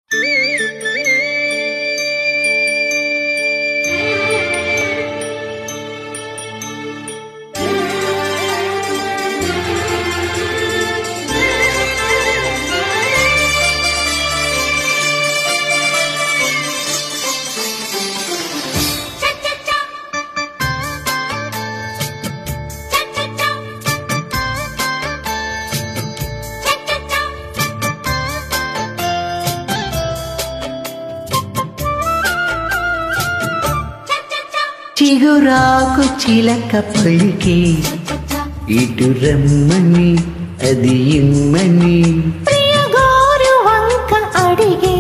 చిగురాకు చిలక పలికి ఇటు రమ్మని అది ఇమ్మని ప్రియగోరు వంక అడిగే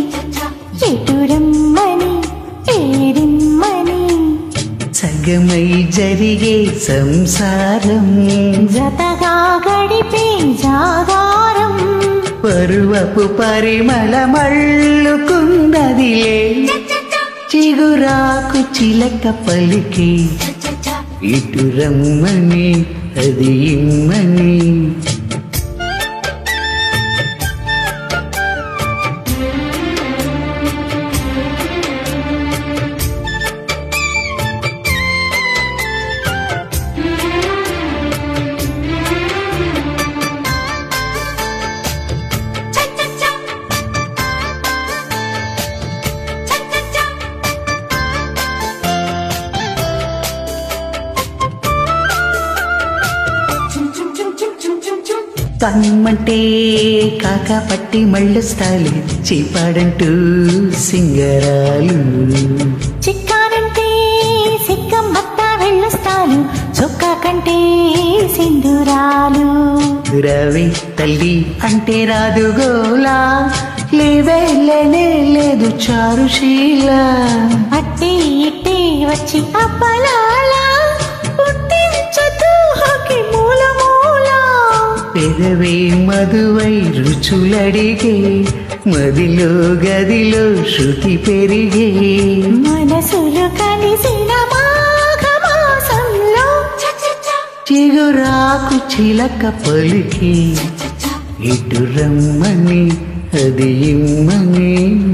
ఎటురమ్మని ఏరిమ్మని సగమై జరిగే సంసారం జతగా గడిపే జాగారం పరువపు పరిమళ మళ్ళుకున్నదిలే చిగురాకు చిలక పలికి ఇటు రమ్మని అది ఇమ్మని తమ్మంటే కాక పట్టి మళ్ళొస్తాలి చీపాడంటూ సింగరాలు చిక్కానంటే సిక్కమ్మత్త వెళ్ళొస్తాను చొక్కా కంటే సింధురాలు రవి తల్లి అంటే రాదు గోలా లేవే లేనే లేదు చారుశీల అట్టి ఇట్టి వచ్చి అప్పలాల పుట్టించదు హకి మూల మూల పెదవే మధువై రుచులడిగే మదిలో గదిలో శృతి పెరిగే మనసులు కలిసిన మాఘమాసంలో చిగురాకు చిలక పలికి ఇటు రమ్మని అది ఇమ్మని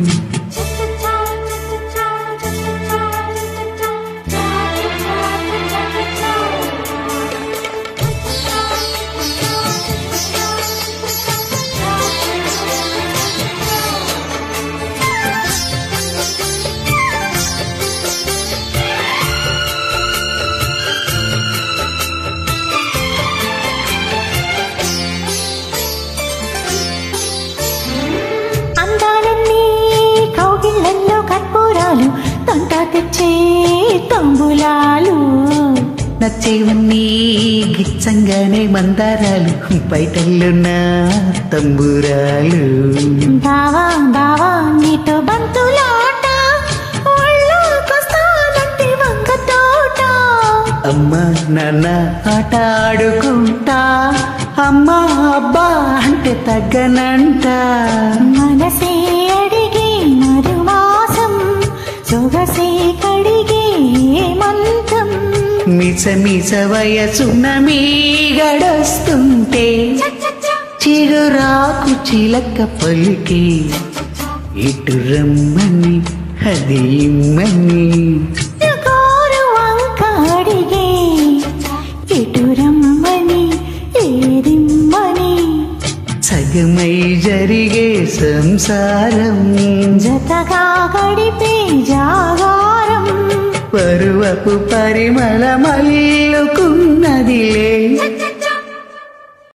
అందాలన్నీ కౌగిళ్ళల్లో కర్పూరాలు తంట తెచ్చే తంబులాలు నచ్చేవన్నీ గిచ్చంగానే మందారాలు బయటల్లో నా తంబురాలు బావా బావా నీతో బంతులాట ఒళ్ళోకొస్తానంటే వంగ తోట అమ్మ నాన్న ఆట ఆడుకుంటా అమ్మ అబ్బా అంటే తగ్గనంట మనసే అడిగే మరుమాసం సొగసే కడిగే మంత్రం మిస మిస వయసున్న మీ గడొస్తుంటే చిగురాకు చిలక పలికి ఇటు రమ్మని అది ఇమ్మని కోరు వంక అడిగే ఎటు రమ్మని ఏరిమ్మని సగమై జరిగే సంసారం జతగా గడిపే జాగారం పరువపు పరిమళ మల్లుకు